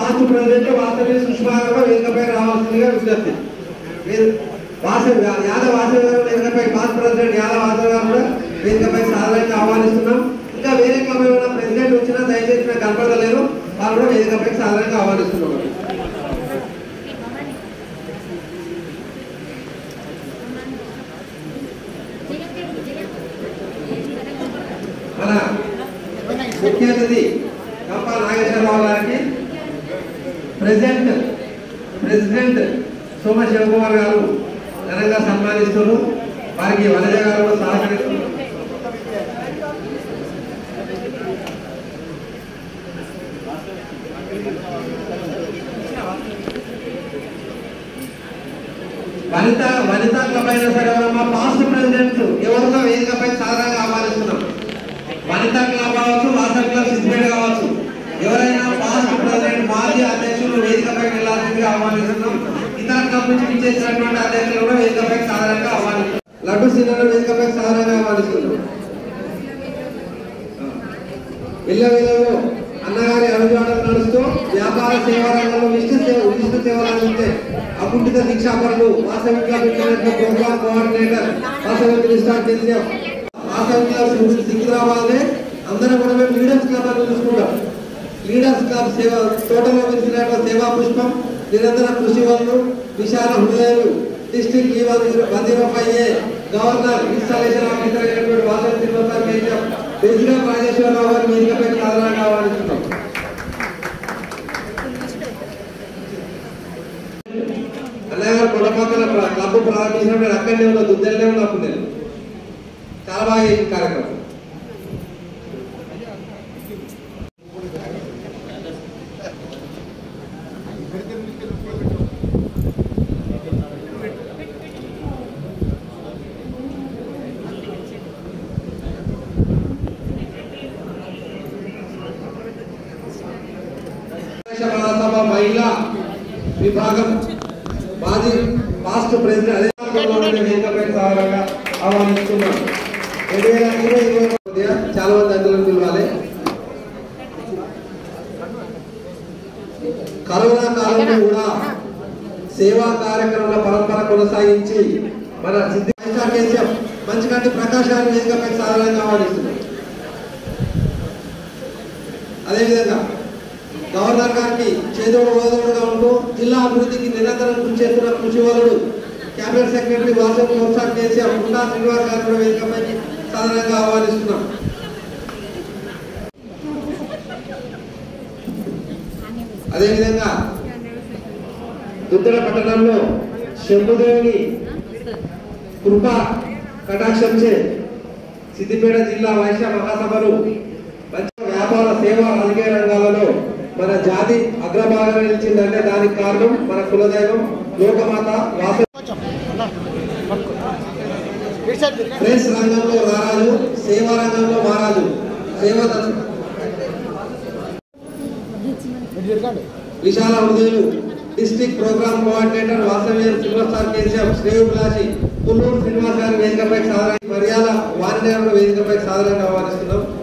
past president వాస్తవ్య Sushma గారు వేదికపై రావాల్సిందిగా విజ్ఞప్తి మీరు వాసవి యాదవ్ వాసవి గారు వేదికపై పాస్ట్ ప్రెసిడెంట్ యాదవ్ వాసవి గారు కూడా వేదికపై సాధారణంగా ఆహ్వానిస్తున్నాం ఇంకా వేరే క్రమంలో ప్రెసిడెంట్ వచ్చినా దయచేసి నాకు కనపడలేరు వాళ్ళు కూడా వేదికపై సాధారణంగా ఆహ్వానిస్తున్నాం మన ముఖ్య అతిథి కంపా నాగేశ్వరరావు గారికి ప్రెసిడెంట్ ప్రెసిడెంట్ సోమ శివకుమార్ గారు ఘనంగా సన్మానిస్తున్నారు వారికి వనజ గారు కూడా సహకరిస్తున్నారు వనిత వనిత క్లబ్ అయినా సరే ఎవరమ్మా పాస్ట్ ప్రెసిడెంట్ ఎవరున్నా వేదికపై సాధారణంగా ఆహ్వానిస్తున్నాం వనిత క్లబ్ కావచ్చు వాసవి క్లబ్ సిద్దిపేట కావచ్చు ఎవరైనా పాస్ట్ ప్రెసిడెంట్ మాజీ అధ్యక్షులు వేదికపై వెళ్ళాల్సిందిగా ఆహ్వానిస్తున్నాం ఇతర క్లబ్ నుంచి విచ్చేసినటువంటి అధ్యక్షులు కూడా వేదికపై సాధారణంగా ఆహ్వానిస్తున్నాం లడ్డు సినిమా వేదికపై సాధారణంగా ఆహ్వానిస్తున్నాం ఇళ్ళ వేళల్లో అన్నగారి అడుగుజాడలు నడుస్తూ వ్యాపార సేవా రంగంలో విశిష్ట సేవ విశిష్ట సేవలు అందించే అకుంఠిత దీక్షాపరులు Vasavi club international program coordinator Vasavi minister KCF Vasavi club Secunderabad అందరం కూడా మేము లీడర్స్ క్లబ్ అని చూసుకుంటాం లీడర్స్ క్లబ్ సేవ తోటలో వెలిసినటువంటి సేవా పుష్పం నిరంతర కృషి వాళ్ళు విశాల హృదయాలు district E one zero five A governor installation officer అయినటువంటి వాసవి శ్రీనివాస కేసీఎఫ్ బేసిగా రాజేశ్వరరావు గారి వేదికపై సాధారణంగా ఆహ్వానిస్తున్నాం అన్నయ్య గారు కొండపక్కన క్లబ్ ప్రారంభించినప్పుడు నేను అక్కడనే ఉన్నా దుద్దెలనే ఉన్నా అప్పుడు నేను చాలా బాగా చేసిన కార్యక్రమం మహాసభ మహిళా విభాగం మాజీ పాస్ట్ ప్రెసిడెంట్ అదే వేదికపై సాధారణంగా ఆహ్వానిస్తున్నాం రెండు వేల ఇరవై ఇరవై మధ్య చాలా మంది అందులో పిలవాలి కరోనా కాలంలో కూడా సేవా కార్యక్రమాల పరంపర కొనసాగించి మన సిద్ధి కేసీఎం మంచి కంటి ప్రకాశాన్ని వేదికపై సాధారణంగా ఆహ్వానిస్తున్నాం అదేవిధంగా గవర్నర్ గారికి చేదోడు ఓదోడుగా ఉంటూ జిల్లా అభివృద్ధికి నిరంతరం కృషి చేస్తున్న కృషి వలుడు క్యాబినెట్ సెక్రటరీ వాసం మోసార్ కేసీఆర్ ముండా శ్రీనివాస్ గారు కూడా వేదికపై సాధారణంగా ఆహ్వానిస్తున్నాం అదేవిధంగా దుద్దడ పట్టణంలో శంభుదేవుని కృప కటాక్షంచే సిద్దిపేట జిల్లా వైశ్య మహాసభలు మంచి వ్యాపార సేవ రాజకీయ రంగాలలో మన జాతి అగ్రభాగం నిలిచిందంటే దానికి కారణం మన కులదైవం లోకమాత వాస ప్రెస్ రంగంలో రారాజు సేవా రంగంలో మహారాజు సేవ తన్- విశాల హృదయులు డిస్ట్రిక్ట్ ప్రోగ్రామ్ కోఆర్డినేటర్ వాసవ్యం శ్రీనివాస్ కేసీఎఫ్ శ్రేయోభిలాషి పుల్లూరు శ్రీనివాస్ గారి వేదికపై సాధారణ మర్యాద వాణిజ్య వేదికపై సాధారణంగా ఆహ్వానిస్తున్నాం